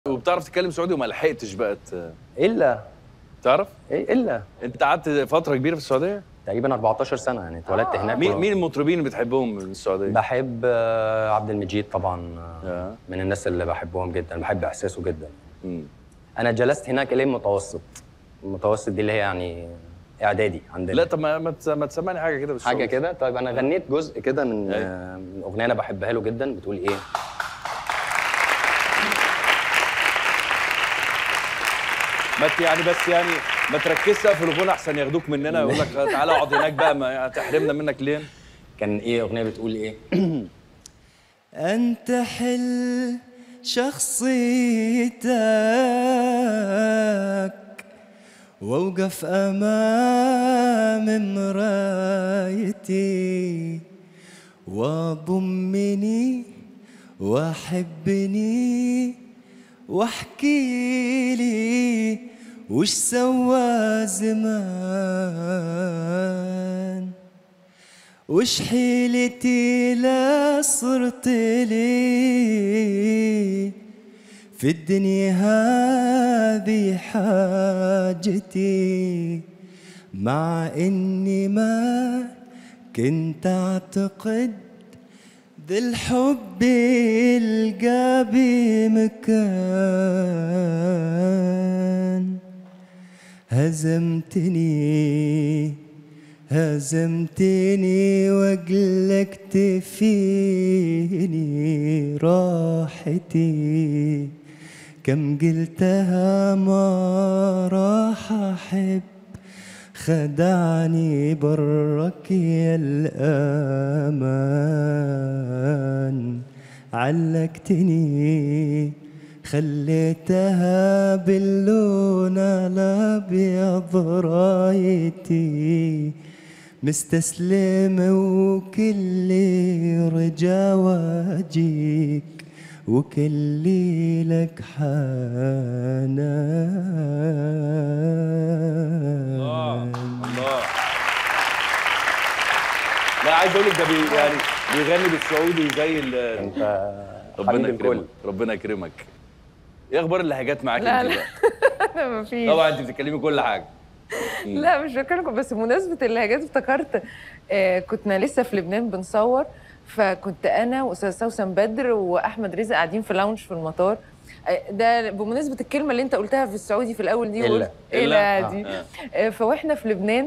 وبتعرف تتكلم سعودي وما لحقتش بقى ت- الا تعرف ايه الا انت قعدت فتره كبيره في السعوديه تقريبا 14 سنه يعني اتولدت هناك مين و- مين المطربين اللي بتحبهم من السعوديه بحب آه، عبد المجيد طبعا آه، آه. من الناس اللي بحبهم جدا بحب احساسه جدا مم. انا جلست هناك الين متوسط المتوسط دي اللي هي يعني اعدادي عندنا لا طب ما ما تس- ما تسمعني حاجه كده بالصوت حاجه كده طيب انا غنيت جزء كده من أيوة. آه، من اغنيه انا بحبها له جدا بتقول ايه ما ت- يعني بس يعني ما تركزش بقى في الغنى احسن ياخدوك مننا يقول لك تعالى اقعد هناك بقى ما تحرمنا منك ليه كان ايه اغنيه بتقول ايه أنت حل شخصيتك وأوقف أمام مرايتي وضمني وحبني واحكي لي وش سوى زمان وش حيلتي لا صرت لي في الدنيا هذه حاجتي مع اني ما كنت اعتقد ذا الحب يلقى بي مكان هزمتني هزمتني واقلقت فيني راحتي كم قلتها ما راح احب خدعني برك يا الامان علقتني خليتها باللون الابيض رايتي مستسلم وكل رجا واجيك وكلي لك حنان الله لا عايز اقول لك ده بي يعني بيغني بالسعودي زي ال- انت ربنا حبيب الكل يكرمك ربنا يكرمك ايه اخبار اللهجات معاك لا، انت لا. بقى ما فيش طبعا انت بتتكلمي كل حاجه لا مش بكلمكم بس بمناسبه اللهجات افتكرت آه كنا لسه في لبنان بنصور فكنت انا واستاذ سوسن بدر واحمد رزق قاعدين في لاونج في المطار آه، ده بمناسبه الكلمه اللي انت قلتها في السعودي في الاول دي إلا. قلت إلا. الا دي آه. آه، فواحنا في لبنان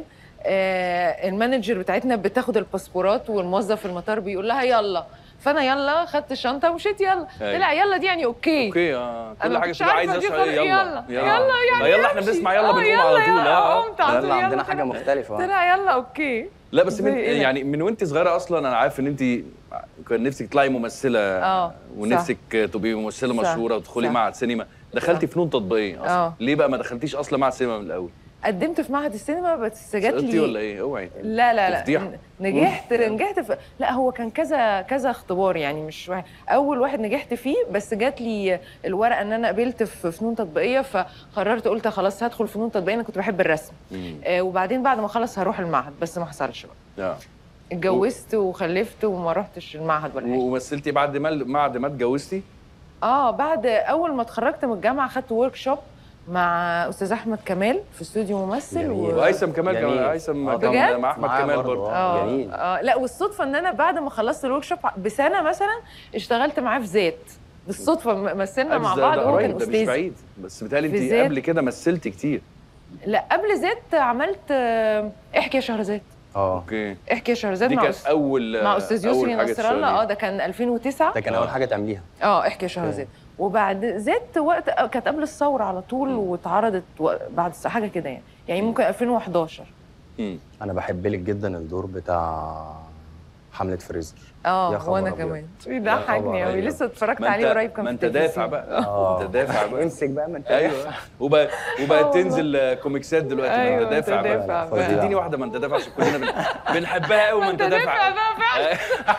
آه، المانجر بتاعتنا بتاخد الباسبورات والموظف في المطار بيقول لها يلا فانا يلا خدت الشنطه ومشيت يلا أيوة. طلع يلا دي يعني اوكي اوكي اه كل أنا حاجه كنتش تبقى عارفة عايزه دي أسأل خالص. يلا يلا. يلا يعني ما يلا احنا أمشي. بنسمع يلا آه، بنقوم يلا، على طول يلا، اه قمت على لا طول لا يلا عندنا حاجه طلع- مختلفه طلع يلا اوكي لا بس من زي إيه؟ يعني من وانت صغيره اصلا انا عارف ان انت كان نفسك تطلعي ممثله آه، ونفسك تبقي ممثله صح، مشهوره وتدخلي صح. معهد سينما دخلتي صح. فنون تطبيقيه اصلا آه. ليه بقى ما دخلتيش اصلا معهد سينما من الاول قدمت في معهد السينما بس جات سقطتي لي ولا ايه اوعي لا لا لا تفضيحة. نجحت نجحت في لا هو كان كذا كذا اختبار يعني مش واحد اول واحد نجحت فيه بس جات لي الورقه ان انا قبلت في فنون تطبيقيه فقررت قلت خلاص هدخل فنون تطبيقيه انا كنت بحب الرسم مم. آه وبعدين بعد ما اخلص هروح المعهد بس ما حصلش بقى آه. اتجوزت وخلفت وما رحتش المعهد ولا حاجه ومثلتي بعد ما بعد ما اتجوزتي اه بعد اول ما اتخرجت من الجامعه خدت ورك شوب مع استاذ احمد كمال في استوديو ممثل جميل. و... وهيثم كمال جميل. كمان هيثم آه، كان بجد؟ مع احمد معاه كمال برضه، برضه آه. اه جميل. اه لا والصدفه ان انا بعد ما خلصت الورك شوب بسنه مثلا اشتغلت معاه في ذات بالصدفه م- مثلنا مع ده- بعض ده وهو كان قريب، ده مش استاذ بعيد بس بتهيألي في انت زيت. قبل كده مثلتي كتير لا قبل ذات عملت آه، احكي يا شهرزاد اه اوكي احكي يا شهرزاد دي مع كانت أس- اول مع استاذ أول يسري حاجة نصر الله تشتغليها. اه ده كان 2009 ده كان آه. اول حاجه تعمليها اه احكي يا شهرزاد وبعد ذات وقت آه، كانت قبل الثوره على طول واتعرضت و- بعد الس- حاجه كده يعني يعني ممكن 2011 مم. انا بحب لك جدا الدور بتاع حمله فريزر يا اه خبر وانا أبيض. كمان خبر بيضحكني قوي أبيض. لسه اتفرجت ما عليه انت قريب كان ما في انت دافع التلفزيون. بقى انت دافع بقى امسك بقى ما انت ايوه وبقى وبقت آه تنزل كوميكسات دلوقتي ما أيوة، انت دافع أنت بقى دافع بقى. اديني واحده ما انت دافع عشان كلنا بن... بنحبها قوي ما انت دافع بقى فعلا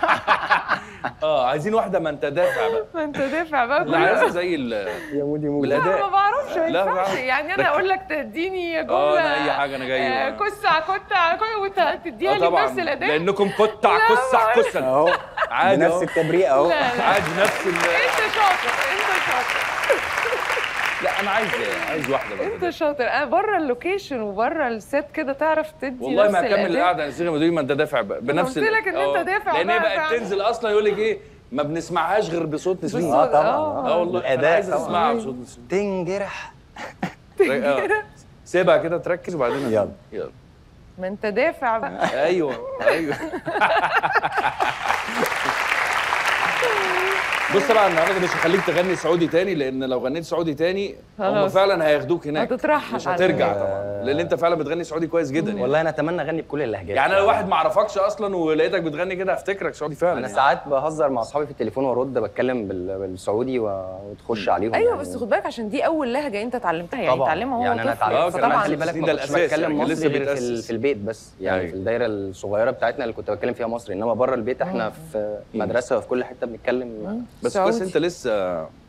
اه عايزين واحده ما انت دافع بقى ما انت دافع بقى لا كل عايزه زي ال... يا مودي مودي لا بالاداء ما بعرفش ما لا، ينفعش بعرف. يعني انا اقول لك تديني جمله اه انا اي حاجه انا جاي آه، كسع كتع وانت تديها اه لي طبعا بنفس الاداء لانكم كتع لا، كسع ما- كسل اهو عادي بنفس اهو التبريق اهو لا لا عادي نفس ال... انت شاطر انت شاطر لا انا عايز عايز واحده بقى انت شاطر انا بره اللوكيشن وبره السيت كده تعرف تدي والله نفس ما هكمل الأداء. القعده يا شيخ مدير ما انت دافع بقى بنفس قلت لك إن أنت آه. دافع لان هي بقى بقت فعلا. تنزل اصلا يقول لك ايه ما بنسمعهاش غير بصوت نسرين بصوت- طبعاً. آه. اه والله انا الأداء عايز طبعاً. اسمعها بصوت نسرين تنجرح آه. سيبها كده تركز وبعدين يلا. يلا ما انت دافع بقى ايوه ايوه بص بقى النهارده مش هخليك تغني سعودي تاني لان لو غنيت سعودي تاني هم خلاص. فعلا هياخدوك هناك هتترحل مش على هترجع فكرة. طبعا لان انت فعلا بتغني سعودي كويس جدا يعني والله انا اتمنى اغني بكل اللهجات يعني انا لو واحد ما اعرفكش اصلا ولقيتك بتغني كده هفتكرك سعودي فعلا انا يعني. ساعات بهزر مع اصحابي في التليفون وارد بتكلم بال- بالسعودي و- وتخش عليهم ايوه يعني. بس خد بالك عشان دي اول لهجه انت اتعلمتها يعني طبعا اتعلمها هو يعني انا طفل آه، اتعلمت كان طبعا عندي خلي بالك سنين ما ده كنتش الأساس بتكلم يعني، مصري لسه غير في, ال- بيتأسس. في البيت بس يعني أيوة. في الدايره الصغيره بتاعتنا اللي كنت بتكلم فيها مصري انما بره البيت احنا في مدرسه وفي كل حته بنتكلم بس سعودي. بس انت لسه